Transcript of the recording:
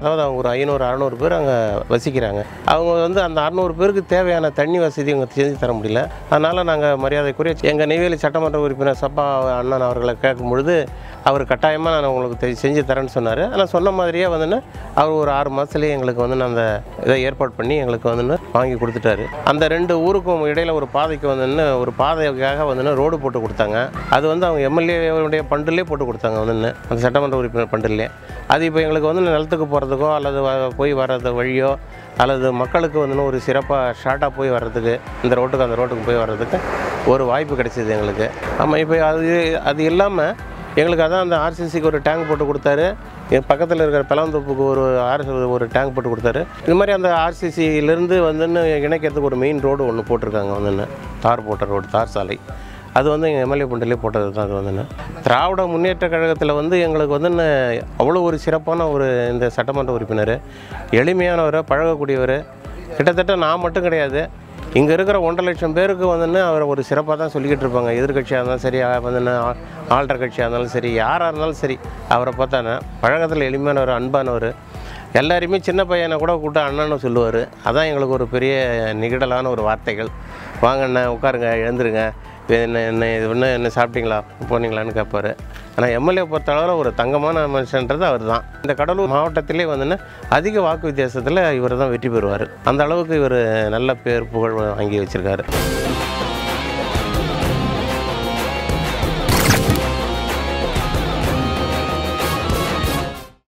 அதாவது அவங்க ஒரு ஐநூறு அறநூறு பேர் அங்கே வசிக்கிறாங்க அவங்க வந்து அந்த அறநூறு பேருக்கு தேவையான தண்ணி வசதி அவங்க செஞ்சு தர முடியல அதனால் நாங்கள் மரியாதைக்குரிய எங்கள் நெய்வேலி சட்டமன்ற உறுப்பினர் சப்பா அண்ணன் அவர்களை கேட்கும் பொழுது அவர் கட்டாயமாக நான் உங்களுக்கு தெ- செஞ்சு தரேன்னு சொன்னார் ஆனால் சொன்ன மாதிரியே வந்துன்னு அவர் ஒரு ஆறு மாதத்துலேயே எங்களுக்கு வந்து அந்த இதை ஏற்பாடு பண்ணி எங்களுக்கு வந்து வாங்கி கொடுத்துட்டாரு அந்த ரெண்டு ஊருக்கும் இடையில ஒரு பாதைக்கு வந்துன்னு ஒரு பாதைக்காக வந்துன்னு ரோடு போட்டு கொடுத்தாங்க அது வந்து அவங்க எம்எல்ஏவுடைய பண்டிலே போட்டு கொடுத்தாங்க வந்துன்னு அந்த சட்டமன்ற உறுப்பினர் பண்டிலே அது இப்போ எங்களுக்கு வந்து நிலத்துக்கு போகிறதுக்கோ அல்லது வ- போய் வர்றது வழியோ அல்லது மக்களுக்கு வந்து ஒரு சிறப்பாக ஷார்ட்டாக போய் வர்றதுக்கு இந்த ரோட்டுக்கு அந்த ரோட்டுக்கு போய் வர்றதுக்கு ஒரு வாய்ப்பு கிடைச்சிது எங்களுக்கு ஆமாம் இப்போ அது அது இல்லாமல் எங்களுக்கு அதான் அந்த ஆர்சிசிக்கு ஒரு டேங்க் போட்டு கொடுத்தாரு என் பக்கத்தில் இருக்கிற பிளந்தோப்புக்கு ஒரு ஆர் ஒரு டேங்க் போட்டு கொடுத்தாரு இது மாதிரி அந்த ஆர்சிசியிலேருந்து வந்துன்னு இணைக்கிறதுக்கு ஒரு மெயின் ரோடு ஒன்று போட்டிருக்காங்க வந்துன்னு தார் போட்ட ரோடு தார் சாலை அது வந்து எங்கள் எம்எல்ஏ பண்டிலே போட்டது தான் அது வந்துன்னு திராவிட முன்னேற்ற கழகத்தில் வந்து எங்களுக்கு வந்து அவ்வளோ ஒரு சிறப்பான ஒரு இந்த சட்டமன்ற உறுப்பினர் எளிமையானவர் பழகக்கூடியவர் கிட்டத்தட்ட நான் மட்டும் கிடையாது இங்கே இருக்கிற ஒன்றரை லட்சம் பேருக்கு வந்துன்னு அவர் ஒரு சிறப்பாக தான் சொல்லிக்கிட்டு இருப்பாங்க எதிர்கட்சியாக இருந்தாலும் சரி வந்துன்னு ஆள்ற கட்சியாக இருந்தாலும் சரி யாராக இருந்தாலும் சரி அவரை பார்த்தானே பழக்கத்தில் எளிமையானவர் அன்பானவர் எல்லாரையுமே சின்ன பையனை கூட கூப்பிட்டு அண்ணன்னு சொல்லுவார் அதான் எங்களுக்கு ஒரு பெரிய நிகழலான ஒரு வார்த்தைகள் வாங்க அண்ணன் உட்காருங்க எழுந்துருங்க இது என்ன என்ன இது ஒன்று என்ன சாப்பிட்டீங்களா போனீங்களான்னு கேட்பாரு ஆனால் எம்எல்ஏ பொறுத்தளவில் ஒரு தங்கமான மனுஷன்றது அவர் தான் இந்த கடலூர் மாவட்டத்திலே வந்துன்னு அதிக வாக்கு வித்தியாசத்தில் இவர் தான் வெற்றி பெறுவார் அந்த அளவுக்கு இவர் நல்ல பேர் புகழ் வாங்கி வச்சுருக்காரு